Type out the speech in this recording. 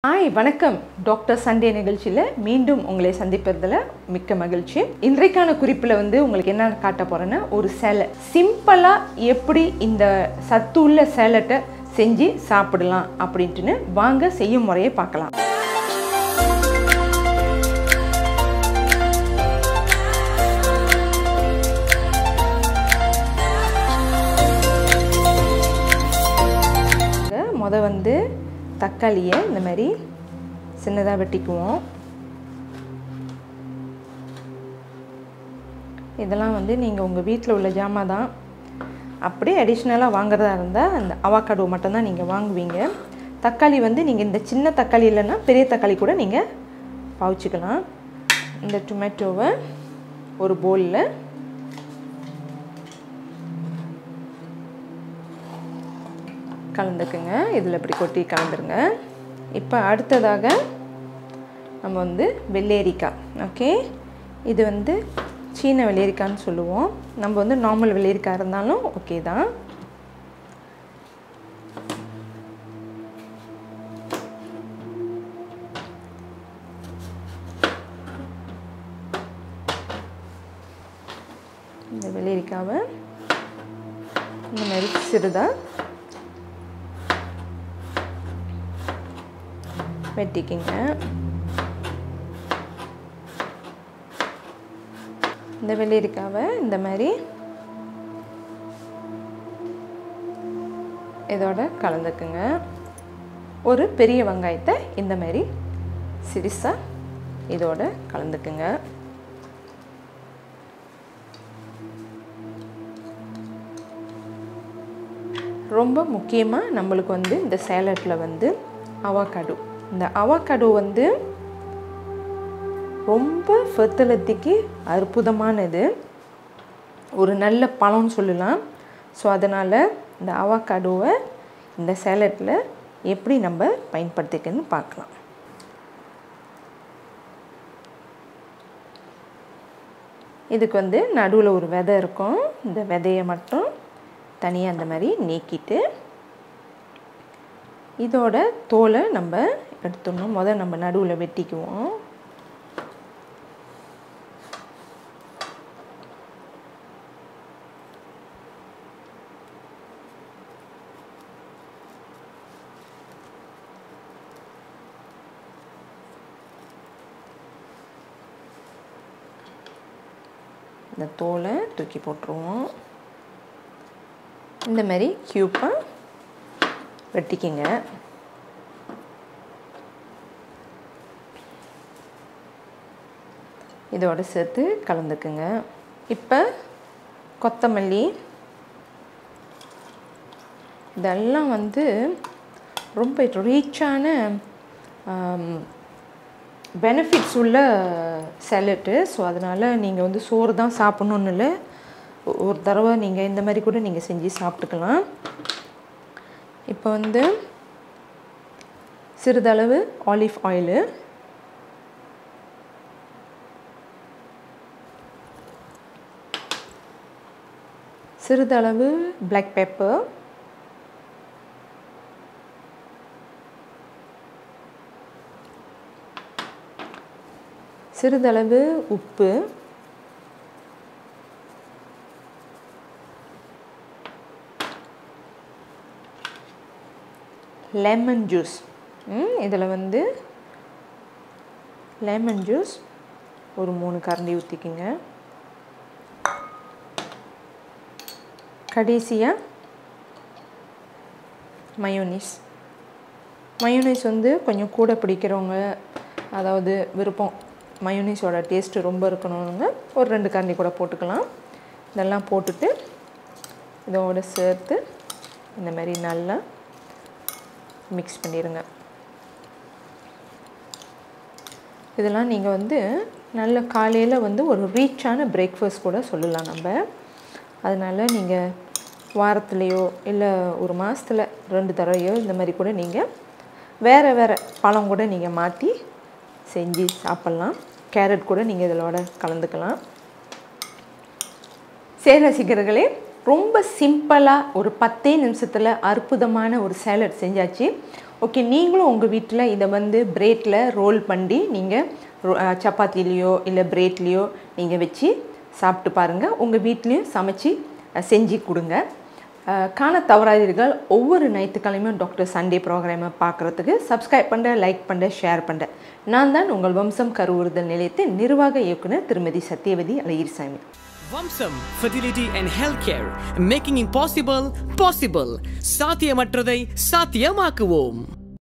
hi வணக்கம் doctor Sunday நிகழ்ச்சியில் மீண்டும் உங்களை சந்திப்பதில் மிக்க மகிழ்ச்சி இன்றைக்கான குறிப்பில் வந்து உங்களுக்கு என்ன காட்ட போகிறேன்னா ஒரு சேலை சிம்பிளாக எப்படி இந்த சத்துள்ள சேலட்டை செஞ்சு சாப்பிடலாம் அப்படின்ட்டுன்னு வாங்க செய்யும் முறையை பார்க்கலாம் முத வந்து தக்காளியை இந்த மாதிரி சின்னதாக வெட்டிக்குவோம் இதெல்லாம் வந்து நீங்கள் உங்கள் வீட்டில் உள்ள ஜாமான் தான் அப்படியே அடிஷ்னலாக வாங்குறதா இருந்தால் அந்த அவாக்காடோ மட்டும்தான் நீங்கள் வாங்குவீங்க தக்காளி வந்து நீங்கள் இந்த சின்ன தக்காளி இல்லைன்னா பெரிய தக்காளி கூட நீங்கள் பாவிச்சிக்கலாம் இந்த டொமேட்டோவை ஒரு பவுலில் கலந்துக்குங்க இதில் இப்படி கொட்டி கலந்துருங்க இப்போ அடுத்ததாக நம்ம வந்து வெள்ளேரிக்காய் ஓகே இது வந்து சீன வெள்ளேரிக்கான்னு சொல்லுவோம் நம்ம வந்து நார்மல் வெள்ளேரிக்காய் இருந்தாலும் ஓகே தான் இந்த வெள்ளரிக்காவை இந்த மாதிரி சிறுதாக வெட்டிக்கிங்க இந்த வெள்ளரிக்காவை இந்த மாதிரி இதோட கலந்துக்குங்க ஒரு பெரிய வெங்காயத்தை இந்த மாதிரி சிரிசாக இதோட கலந்துக்குங்க ரொம்ப முக்கியமாக நம்மளுக்கு வந்து இந்த சேலட்டில் வந்து அவாக்காடோ இந்த அவாக்காடோ வந்து ரொம்ப ஃபெர்டிலிட்டிக்கு அற்புதமானது ஒரு நல்ல பழம்னு சொல்லலாம் ஸோ அதனால் இந்த அவாக்காடோவை இந்த சேலட்டில் எப்படி நம்ம பயன்படுத்திக்கன்னு பார்க்கலாம் இதுக்கு வந்து நடுவில் ஒரு விதை இருக்கும் இந்த விதையை மட்டும் தனியாக அந்த மாதிரி நீக்கிட்டு இதோட தோலை நம்ம எடுத்துடணும் முதல் நம்ம நடுவில் வெட்டிக்குவோம் இந்த தோலை தூக்கி போட்டுருவோம் இந்த மாதிரி க்யூப்பாக வெட்டிக்கிங்க இதோடு சேர்த்து கலந்துக்குங்க இப்போ கொத்தமல்லி இதெல்லாம் வந்து ரொம்ப ரீச்சான பெனிஃபிட்ஸ் உள்ள சேலட்டு ஸோ அதனால் நீங்கள் வந்து சோறு தான் சாப்பிட்ணுன்னு இல்லை ஒரு தடவை நீங்கள் இந்த மாதிரி கூட நீங்கள் செஞ்சு சாப்பிட்டுக்கலாம் இப்போ வந்து சிறிதளவு ஆலிவ் ஆயிலு சிறிதளவு பிளாக் பெப்பர் சிறிதளவு உப்பு லெமன் ஜூஸ் இதில் வந்து லெமன் ஜூஸ் ஒரு மூணு கரண்டி ஊற்றிக்கிங்க கடைசியாக மயோனிஸ் மயோனிஸ் வந்து கொஞ்சம் கூட பிடிக்கிறவங்க அதாவது விருப்பம் மயோனிஸோட டேஸ்ட்டு ரொம்ப இருக்கணுங்க ஒரு ரெண்டு கரண்டி கூட போட்டுக்கலாம் இதெல்லாம் போட்டுட்டு இதோடு சேர்த்து இந்த மாதிரி நல்லா மிக்ஸ் பண்ணிடுங்க இதெல்லாம் நீங்கள் வந்து நல்ல காலையில் வந்து ஒரு ரீச்சான பிரேக்ஃபாஸ்ட் கூட சொல்லலாம் நம்ம அதனால் நீங்கள் வாரத்துலேயோ இல்லை ஒரு மாதத்தில் ரெண்டு தடவையோ இந்த மாதிரி கூட நீங்கள் வேறு வேறு பழம் கூட நீங்கள் மாற்றி செஞ்சு சாப்பிட்லாம் கேரட் கூட நீங்கள் இதோட கலந்துக்கலாம் சரி ரசிகர்களே ரொம்ப சிம்பிளாக ஒரு பத்தே நிமிஷத்தில் அற்புதமான ஒரு சேலட் செஞ்சாச்சு ஓகே நீங்களும் உங்கள் வீட்டில் இதை வந்து பிரெட்டில் ரோல் பண்ணி நீங்கள் சப்பாத்திலேயோ இல்லை பிரெட்லேயோ நீங்கள் வச்சு சாப்பிட்டு பாருங்கள் உங்கள் வீட்லேயும் சமைச்சு அஹ், செஞ்சு கொடுங்க அஹ், காண தவறாதீர்கள் ஒவ்வொரு ஞாயிற்றுக்கிழமையும் டாக்டர் சண்டே ப்ரோக்ராமை பார்க்குறதுக்கு சப்ஸ்கிரைப் பண்ண லைக் பண்ண ஷேர் பண்ண நான் தான் உங்கள் வம்சம் கருவுறுதல் நிலையத்தின் நிர்வாக இயக்குனர் திருமதி Sathyavathi Alagirisamy Vamsam fertility and health care making impossible possible சாத்தியமற்றதை சாத்தியமாக்குவோம்